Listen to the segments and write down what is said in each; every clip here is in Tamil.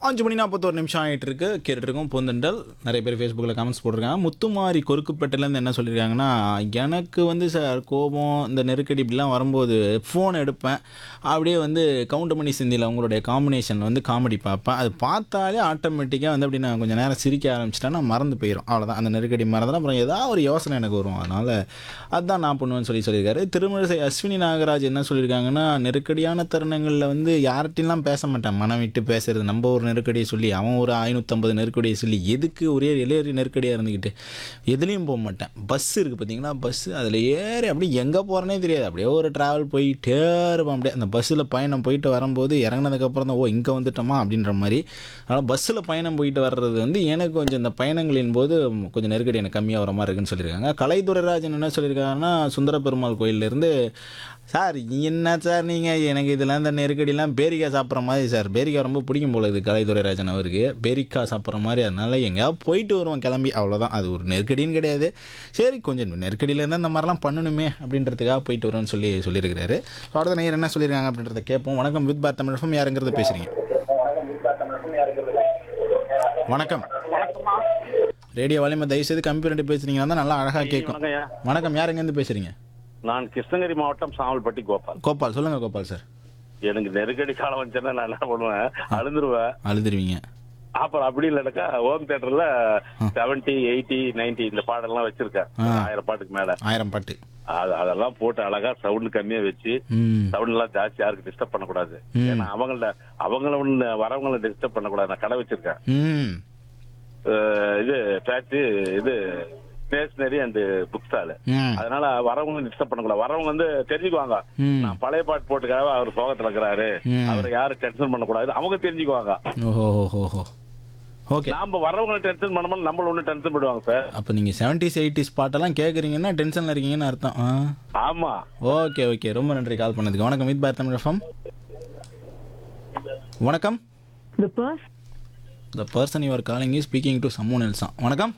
அஞ்சு மணி நாற்பத்தோரு நிமிஷம் ஆகிட்டு இருக்கு கேட்டுருக்கோம் பொந்தண்டல் நிறைய பேர் ஃபேஸ்புக்கில் கமெண்ட்ஸ் போட்டிருக்காங்க முத்துமாரி கொருக்குப்பேட்டிலேருந்து என்ன சொல்லியிருக்காங்கன்னா எனக்கு வந்து சார் கோபம் இந்த நெருக்கடி இப்படிலாம் வரும்போது ஃபோன் எடுப்பேன் அப்படியே வந்து கவுண்டமணி சிந்தியில் அவங்களுடைய காம்பினேஷன் வந்து காமெடி பார்ப்பேன் அது பார்த்தாலே ஆட்டோமேட்டிக்காக வந்து அப்படி நான் கொஞ்சம் நேரம் சிரிக்க ஆரம்பிச்சிட்டேன்னா மறந்து போயிடும் அவ்வளோதான் அந்த நெருக்கடி மறந்துடும் அப்புறம் ஏதாவது ஒரு யோசனை எனக்கு வரும் அதனால் அதுதான் நான் பண்ணுவேன்னு சொல்லி சொல்லியிருக்காரு திருமணிசை அஸ்வினி நாகராஜ் என்ன சொல்லியிருக்காங்கன்னா நெருக்கடியான தருணங்களில் வந்து யார்கிட்டையும் பேச மாட்டேன் மனம் விட்டு பேசுறது நம்ம ஒரு நெருக்கடியை சொல்லி அவன் ஒரு ஐநூற்றம்பது நெருக்கடியை சொல்லி எதுக்கு ஒரே இளையறி நெருக்கடியாக இருந்துக்கிட்டு எதுலேயும் போக மாட்டேன் பஸ் இருக்குது பார்த்தீங்களா பஸ்ஸு அதில் ஏறி அப்படியே எங்கே போகிறேனே தெரியாது அப்படியே ஒரு ட்ராவல் போயிட்டே இருப்பேன் அப்படியே அந்த பஸ்ஸில் பயணம் போயிட்டு வரும்போது இறங்கினதுக்கப்புறம் தான் ஓ இங்கே வந்துட்டோமா அப்படின்ற மாதிரி அதனால் பஸ்ஸில் பயணம் போயிட்டு வர்றது வந்து எனக்கு கொஞ்சம் இந்த பயணங்களின் போது கொஞ்சம் நெருக்கடி எனக்கு கம்மியாக வர மாதிரி இருக்குன்னு சொல்லியிருக்காங்க கலைத்துறைராஜன் என்ன சொல்லியிருக்காங்கன்னா சுந்தர பெருமாள் கோயிலேருந்து சார் என்ன சார் நீங்கள் எனக்கு இதெல்லாம் இந்த நெருக்கடிலாம் பேரிக்காய் சாப்பிட்ற மாதிரி சார் பேரிக்காய் ரொம்ப பிடிக்கும் போல இது கலைத்துறைராஜன் அவருக்கு பேரிக்காய் சாப்பிட்ற மாதிரி அதனால எங்கேயாவது போயிட்டு வருவோம் கிளம்பி அவ்வளோதான் அது ஒரு நெருக்கடின்னு கிடையாது சரி கொஞ்சம் நெருக்கடியில் இருந்தால் இந்த மாதிரிலாம் பண்ணணுமே அப்படின்றதுக்காக போயிட்டு வருவோம்னு சொல்லி சொல்லியிருக்கிறாரு ஸோ அடுத்த நேரம் என்ன சொல்லியிருக்காங்க அப்படின்றத கேட்போம் வணக்கம் வித் பார் தமிழ் FM யாருங்கிறது பேசுகிறீங்க வணக்கம் ரேடியோ வலிமை தயவுசெய்து கம்மி பண்ணிட்டு பேசுறீங்கன்னா தான் நல்லா அழகாக கேட்கும் வணக்கம்யா. வணக்கம் யார் எங்கேருந்து பேசுகிறீங்க நான் கிருஷ்ணகிரி மாவட்டம் சாமல்பட்டி கோபால் கோபால் சொல்லுங்கள் கோபால் சார் எனக்கு நெருக்கடி காலம் வந்துச்சுன்னா நான் என்ன பண்ணுவேன் அழுந்துருவேன் அழுதுருவீங்க அப்புறம் அப்படி இல்லைனாக்கா ஹோம் தியேட்டர்ல செவன்டி எயிட்டி நைன்டி இந்த பாடெல்லாம் வச்சிருக்கேன் ஆ. ஆயிரம் பாட்டுக்கு மேல ஆயிரம் பாட்டு அது அதெல்லாம் போட்டு அழகா சவுண்ட் கம்மியா வச்சு ம் சவுண்ட் எல்லாம் ஜாஸ்தி யாருக்கு டிஸ்டர்ப் பண்ணக்கூடாது ம். ஏன்னா அவங்கள அவங்கள ஒண்ணு வரவங்கள டிஸ்டர்ப் பண்ணக்கூடாது நான் கடை வச்சிருக்கேன் ம் அஹ் இது ஃபேக்டரி இது ஸ்டேஷனரி அண்ட் புக் ஸ்டால் ம் அதனால வரவங்க டிஸ்டர்ப் பண்ணக்கூடாது வரவங்க வந்து தெரிஞ்சுக்குவாங்க ம். நான் பழைய பாட்டு போட்டுக்காக அவர் சோகத்துல இருக்கிறாரு ம். அவரை யாரும் டென்ஷன் பண்ணக்கூடாது அவங்க தெரிஞ்சுக்குவாங்க ஓஹோ ஓஹோ ஓகே நாம வரவங்க டென்ஷன் பண்ணோம்னா நம்மள ஒண்ணு டென்ஷன் பண்ணுவாங்க சார் அப்போ நீங்கள் செவன்டிஸ் எயிட்டிஸ் பாட்டெல்லாம் கேட்குறீங்கன்னா டென்ஷனில் இருக்கீங்கன்னு அர்த்தம் ஆ ஆமா ஓகே ஓகே ரொம்ப நன்றி கால் பண்ணதுக்கு வணக்கம் வித் பார் தமிழ் FM. வணக்கம் The person the person your calling is speaking to someone Elsa வணக்கம்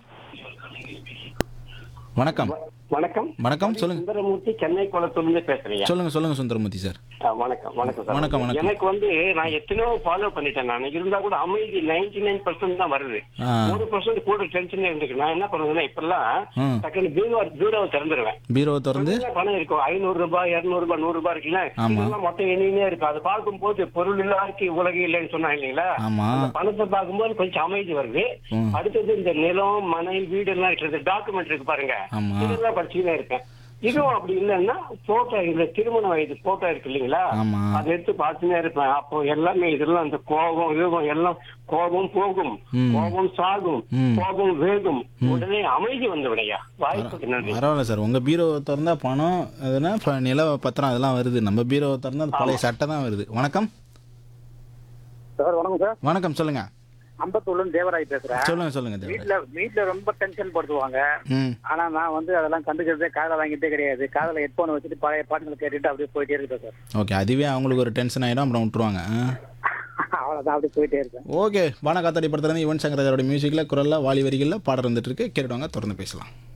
வணக்கம் வணக்கம் வணக்கம் சொல்லுங்க சுந்தரமூர்த்தி சென்னை குளத்தூர்ல பேசுறீங்க சொல்லுங்க சொல்லுங்க சுந்தரமூர்த்தி சார் ஆ, வணக்கம் வணக்கம் சார் வணக்கம், வணக்கம். எனக்கு வந்து நான் எத்தனையோ ஃபாலோ பண்ணிட்டேன் நான் இருந்தா கூட அமைதி நைன்டி நைன் பர்சன்ட் தான் வருது ஆ. ஒரு பர்சன்ட் கூட டென்ஷன் இருக்கு நான் என்ன பண்ணுவேன்னா இப்பெல்லாம் ம். டக்குனு பீரோ பீரோவை திறந்துருவேன் பீரோவை திறந்து என்ன பணம் இருக்கும் ஐநூறு ரூபாய் இருநூறு ரூபாய் நூறு ரூபாய் இருக்குல்ல ஆமா. இதெல்லாம் மொத்தம் எண்ணினே இருக்கு அது பார்க்கும்போது பொருள் இல்லாருக்கு உலகம் இல்லைன்னு சொன்னா இல்லைங்களா ஆமா அந்த பணத்தை பார்க்கும்போது கொஞ்சம் அமைதி வருது ம். அடுத்தது இந்த நிலம் மனை வீடு எல்லாம் இருக்கிறது டாக்குமெண்ட் இருக்கு பாருங்க ஆமா. இதெல்லாம் படிச்சுக்கிட்டே இருப்பேன் இதுவும் அப்படி இல்லைன்னா போட்டோ இந்த திருமண வயது போட்டோ இருக்கு இல்லைங்களா ஆமா. அதை எடுத்து பார்த்துனே இருப்பேன் அப்போ எல்லாமே இதெல்லாம் அந்த கோபம் யோகம் எல்லாம் கோபம் போகும் ம். கோபம் சாகும் ம். கோபம் வேகும் உடனே அமைதி வந்து விடையா வாய்ப்புக்கு நன்றி பரவாயில்ல சார் உங்கள் பீரோவை திறந்தா பணம் அதுனா இப்போ நில பத்திரம் அதெல்லாம் வருது நம்ம பீரோவை திறந்தா அது பழைய சட்டை தான் வருது வணக்கம் சார் வணக்கம் சார் வணக்கம் சொல்லுங்க அம்பத்தூர்ல தேவராய் பேசுறேன் சொல்லுங்க சொல்லுங்க தேவராஜ் வீட்ல வீட்ல ரொம்ப டென்ஷன் படுத்துவாங்க ம் ஆனா நான் வந்து அதெல்லாம் கண்டுக்கிறதே காதல வாங்கிட்டே கிடையாது காதல ஹெட்போன் வச்சுட்டு பழைய பாட்டுகளை கேட்டுட்டு அப்படியே போயிட்டே இருக்கேன் சார் ஓகே அதுவே அவங்களுக்கு ஒரு டென்ஷன் ஆகிடும் அப்புறம் விட்டுருவாங்க ஆ. அவ்வளவுதான் அப்படியே போயிட்டே இருக்கேன் ஓகே பான காத்தாடி படத்துலேருந்து யுவன் சங்கர் ராஜாவோட மியூசிக்கில் குரலில் வாலி வரிகளில் பாடம் இருந்துட்டு இருக்கு கேட்டுவாங்க தொடர்ந்து பேசலாம்